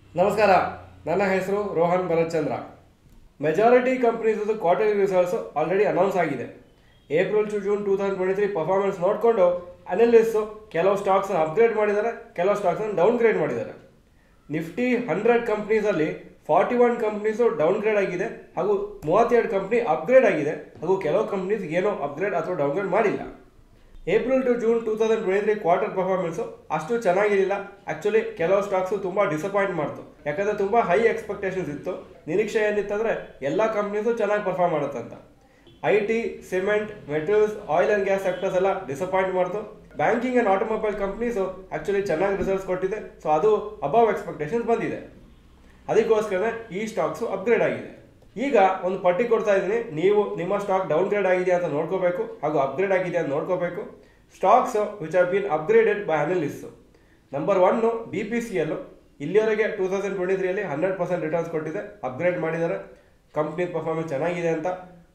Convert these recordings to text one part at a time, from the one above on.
ನಮಸ್ಕಾರ ನನ್ನ ಹೆಸರು ರೋಹನ್ ಭರತ್ಚಂದ್ರ ಮೆಜಾರಿಟಿ ಕಂಪ್ನೀಸದು ಕ್ವಾರ್ಟರ್ಲಿ ರಿಸಲ್ಟ್ಸ್ ಆಲ್ರೆಡಿ ಅನೌನ್ಸ್ ಆಗಿದೆ April to June two thousand twenty three performance ನೋಡಿಕೊಂಡು ಅನಲಿಸ್ಟು ಕೆಲವು ಸ್ಟಾಕ್ಸ್ನ ಅಪ್ಗ್ರೇಡ್ ಮಾಡಿದ್ದಾರೆ ಕೆಲವು ಸ್ಟಾಕ್ಸ್ನ ಡೌನ್ಗ್ರೇಡ್ ಮಾಡಿದ್ದಾರೆ ನಿಫ್ಟಿ ಹಂಡ್ರೆಡ್ ಕಂಪ್ನೀಸಲ್ಲಿ ಫಾರ್ಟಿ ಒನ್ ಕಂಪ್ನೀಸು ಡೌನ್ಗ್ರೇಡ್ ಆಗಿದೆ ಹಾಗೂ ಮೂವತ್ತೆರಡು ಕಂಪ್ನಿ ಅಪ್ಗ್ರೇಡ್ ಆಗಿದೆ ಹಾಗೂ ಕೆಲವು ಕಂಪ್ನೀಸ್ ಏನೋ ಅಪ್ಗ್ರೇಡ್ ಅಥವಾ ಡೌನ್ಗ್ರೇಡ್ ಮಾಡಿಲ್ಲ April to June two thousand twenty three quarter performance ಅಷ್ಟು ಚೆನ್ನಾಗಿರಲಿಲ್ಲ ಆ್ಯಕ್ಚುಲಿ ಕೆಲವು ಸ್ಟಾಕ್ಸು ತುಂಬ ಡಿಸಪಾಯಿಂಟ್ ಮಾಡ್ತು ಯಾಕಂದರೆ ತುಂಬ ಹೈ ಎಕ್ಸ್ಪೆಕ್ಟೇಷನ್ಸ್ ಇತ್ತು ನಿರೀಕ್ಷೆ ಏನಿತ್ತಂದರೆ ಎಲ್ಲ ಕಂಪ್ನೀಸು ಚೆನ್ನಾಗಿ ಪರ್ಫಾರ್ಮ್ ಮಾಡುತ್ತಂತ I T cement materials oil and gas sectors ಎಲ್ಲ ಡಿಸಪಾಯಿಂಟ್ ಮಾಡ್ತು banking and automobile companies actually ಚೆನ್ನಾಗಿ ರಿಸಲ್ಟ್ಸ್ ಕೊಟ್ಟಿದೆ ಸೊ ಅದು ಅಬವ್ ಎಕ್ಸ್ಪೆಕ್ಟೇಷನ್ಸ್ ಬಂದಿದೆ ಅದಕ್ಕೋಸ್ಕರ ಈ ಸ್ಟಾಕ್ಸು ಅಪ್ಗ್ರೇಡ್ ಆಗಿದೆ ಈಗ ಒಂದು ಪಟ್ಟಿ ಕೊಡ್ತಾ ಇದ್ದೀನಿ ನೀವು ನಿಮ್ಮ ಸ್ಟಾಕ್ ಡೌನ್ಗ್ರೇಡ್ ಆಗಿದೆಯಾ ಅಂತ ನೋಡ್ಕೋಬೇಕು ಹಾಗೂ ಅಪ್ಗ್ರೇಡ್ ಆಗಿದೆಯಾ ಅಂತ ನೋಡ್ಕೋಬೇಕು stocks which have been upgraded by analyst number one B P C L ಇಲ್ಲಿವರೆಗೆ ಟೂ ತೌಸಂಡ್ ಟ್ವೆಂಟಿ ತ್ರೀಯಲ್ಲಿ ಹಂಡ್ರೆಡ್ ಪರ್ಸೆಂಟ್ ರಿಟರ್ನ್ಸ್ ಕೊಟ್ಟಿದೆ ಅಪ್ಗ್ರೇಡ್ ಮಾಡಿದ್ದಾರೆ ಕಂಪ್ನಿ ಪರ್ಫಾರ್ಮೆನ್ಸ್ ಚೆನ್ನಾಗಿದೆ ಅಂತ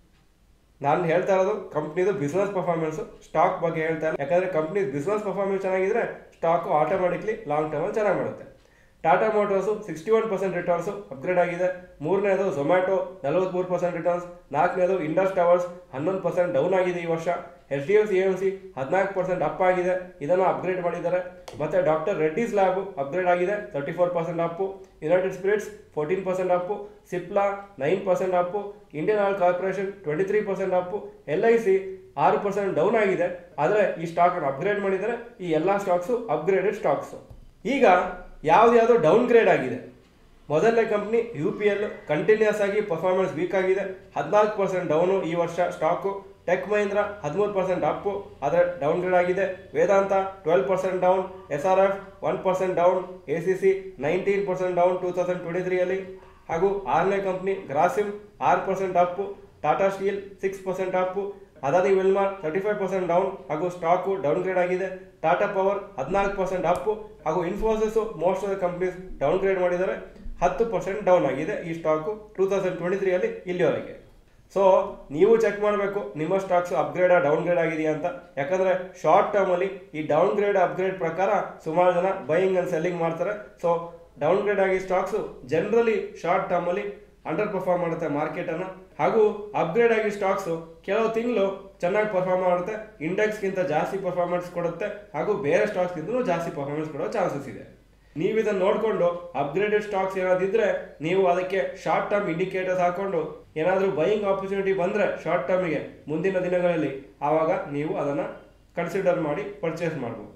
ನಾನು ಹೇಳ್ತಾ ಇರೋದು ಕಂಪ್ನಿದು ಬಿಸ್ನೆಸ್ ಪರ್ಫಾರ್ಮೆನ್ಸು ಸ್ಟಾಕ್ ಬಗ್ಗೆ ಹೇಳ್ತಾ ಇಲ್ಲ ಯಾಕಂದರೆ ಕಂಪ್ನಿ ಬಿಸ್ನೆಸ್ ಪರ್ಫಾರ್ಮೆನ್ಸ್ ಚೆನ್ನಾಗಿದ್ರೆ ಸ್ಟಾಕು ಆಟೋಮೆಟಿಕ್ಲಿ ಲಾಂಗ್ ಟರ್ಮಲ್ಲಿ ಚೆನ್ನಾಗಿ ಮಾಡುತ್ತೆ Tata Motors sixty one percent returns upgrade ಆಗಿದೆ ಮೂರನೇದು ಝೊಮ್ಯಾಟೊ ನಲವತ್ತ್ಮೂರು ಪರ್ಸೆಂಟ್ ರಿಟರ್ನ್ಸ್ ನಾಲ್ಕನೇದು ಇಂಡಸ್ ಟವರ್ಸ್ ಹನ್ನೊಂದು ಪರ್ಸೆಂಟ್ ಡೌನ್ ಆಗಿದೆ ಈ ವರ್ಷ H D F C M C ಹದಿನಾಲ್ಕು ಪರ್ಸೆಂಟ್ ಅಪ್ ಆಗಿದೆ ಇದನ್ನು ಅಪ್ಗ್ರೇಡ್ ಮಾಡಿದ್ದಾರೆ ಮತ್ತು ಡಾಕ್ಟರ್ ರೆಡ್ಡೀಸ್ ಲ್ಯಾಬು ಅಪ್ಗ್ರೇಡ್ ಆಗಿದೆ thirty four percent up United Spirits fourteen percent up Cipla nine percent up Indian oil corporation twenty three percent up L I C ಆರು percent down ಆಗಿದೆ ಆದರೆ ಈ ಸ್ಟಾಕನ್ನು upgrade ಮಾಡಿದ್ದಾರೆ ಈ ಎಲ್ಲ ಸ್ಟಾಕ್ಸು ಅಪ್ಗ್ರೇಡೆಡ್ ಸ್ಟಾಕ್ಸು ಈಗ ಯಾವ್ದು ಡೌನ್ಗ್ರೇಡ್ ಆಗಿದೆ ಮೊದಲನೇ company U P L continuous ಆಗಿ ಪರ್ಫಾರ್ಮೆನ್ಸ್ ವೀಕ್ ಆಗಿದೆ ಹದಿನಾಲ್ಕು ಪರ್ಸೆಂಟ್ ಡೌನು ಈ ವರ್ಷ ಸ್ಟಾಕು ಟೆಕ್ ಮಹೀಂದ್ರ ಹದಿಮೂರು ಪರ್ಸೆಂಟ್ ಅಪ್ಪು ಆದರೆ ಡೌನ್ಗ್ರೇಡ್ ಆಗಿದೆ Vedanta twelve percent down S R F one percent down A C C nineteen percent down two thousand twenty ತ್ರೀಯಲ್ಲಿ ಹಾಗೂ ಆರನೇ ಕಂಪ್ನಿ ಗ್ರಾಸಿಮ್ ಆರು percent up Tata Steel six percent up Adani Wilmar thirty five percent down ಹಾಗೂ stock downgrade ಆಗಿದೆ Tata Power ಹದಿನಾಲ್ಕು percent up ಹಾಗೂ Infosys most of the companies downgrade ಮಾಡಿದ್ದಾರೆ ಹತ್ತು ಪರ್ಸೆಂಟ್ ಡೌನ್ ಆಗಿದೆ ಈ ಸ್ಟಾಕು ಟೂ ತೌಸಂಡ್ ಟ್ವೆಂಟಿ ತ್ರೀಯಲ್ಲಿ ಇಲ್ಲಿವರೆಗೆ ಸೊ ನೀವು ಚೆಕ್ ಮಾಡಬೇಕು ನಿಮ್ಮ ಸ್ಟಾಕ್ಸ್ ಅಪ್ಗ್ರೇಡ್ ಡೌನ್ಗ್ರೇಡ್ ಆಗಿದೆಯಾ ಅಂತ ಯಾಕಂದರೆ ಶಾರ್ಟ್ ಟರ್ಮಲ್ಲಿ ಈ ಡೌನ್ಗ್ರೇಡ್ ಅಪ್ಗ್ರೇಡ್ ಪ್ರಕಾರ ಸುಮಾರು ಜನ ಬೈಯಿಂಗ್ ಆ್ಯಂಡ್ ಸೆಲ್ಲಿಂಗ್ ಮಾಡ್ತಾರೆ ಸೊ ಡೌನ್ಗ್ರೇಡ್ ಆಗಿ ಸ್ಟಾಕ್ಸು ಜನರಲಿ ಶಾರ್ಟ್ ಟರ್ಮಲ್ಲಿ ಅಂಡರ್ ಪರ್ಫಾರ್ಮ್ ಮಾಡುತ್ತೆ ಮಾರ್ಕೆಟನ್ನು ಹಾಗೂ ಅಪ್ಗ್ರೇಡ್ ಆಗಿ ಸ್ಟಾಕ್ಸು ಕೆಲವು ತಿಂಗಳು ಚೆನ್ನಾಗಿ ಪರ್ಫಾರ್ಮ್ ಮಾಡುತ್ತೆ ಇಂಡೆಕ್ಸ್ಗಿಂತ ಜಾಸ್ತಿ ಪರ್ಫಾರ್ಮೆನ್ಸ್ ಕೊಡುತ್ತೆ ಹಾಗೂ ಬೇರೆ ಸ್ಟಾಕ್ಸ್ಗಿಂತಲೂ ಜಾಸ್ತಿ ಪರ್ಫಾರ್ಮೆನ್ಸ್ ಕೊಡೋ ಚಾನ್ಸಸ್ ಇದೆ ನೀವು ಇದನ್ನು ನೋಡಿಕೊಂಡು ಅಪ್ಗ್ರೇಡೆಡ್ ಸ್ಟಾಕ್ಸ್ ಏನಾದಿದ್ರೆ ನೀವು ಅದಕ್ಕೆ ಶಾರ್ಟ್ ಟರ್ಮ್ ಇಂಡಿಕೇಟರ್ಸ್ ಹಾಕೊಂಡು ಏನಾದರೂ ಬೈಯಿಂಗ್ ಆಪರ್ಚುನಿಟಿ ಬಂದರೆ ಶಾರ್ಟ್ ಟರ್ಮಿಗೆ ಮುಂದಿನ ದಿನಗಳಲ್ಲಿ ಆವಾಗ ನೀವು ಅದನ್ನು ಕನ್ಸಿಡರ್ ಮಾಡಿ ಪರ್ಚೇಸ್ ಮಾಡ್ಬೋದು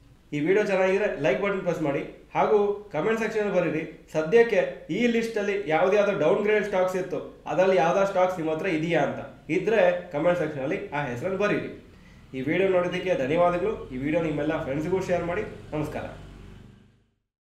ಈ ವಿಡಿಯೋ ಚೆನ್ನಾಗಿದ್ರೆ ಲೈಕ್ ಬಟನ್ ಪ್ರೆಸ್ ಮಾಡಿ ಹಾಗೂ ಕಮೆಂಟ್ ಸೆಕ್ಷನ್ ಬರೀರಿ ಸದ್ಯಕ್ಕೆ ಈ ಲಿಸ್ಟಲ್ಲಿ ಯಾವುದ್ಯಾವುದೋ ಡೌನ್ ಗ್ರೇಡ್ ಸ್ಟಾಕ್ಸ್ ಇತ್ತು ಅದರಲ್ಲಿ ಯಾವ್ದಾ ಸ್ಟಾಕ್ಸ್ ನಿಮ್ಮ ಹತ್ರ ಇದೆಯಾ ಅಂತ ಇದ್ದರೆ ಕಮೆಂಟ್ ಸೆಕ್ಷನಲ್ಲಿ ಆ ಹೆಸರನ್ನು ಬರೀರಿ ಈ ವಿಡಿಯೋ ನೋಡೋದಕ್ಕೆ ಧನ್ಯವಾದಗಳು ಈ ವಿಡಿಯೋ ನಿಮ್ಮೆಲ್ಲ ಫ್ರೆಂಡ್ಸ್ಗೂ ಶೇರ್ ಮಾಡಿ ನಮಸ್ಕಾರ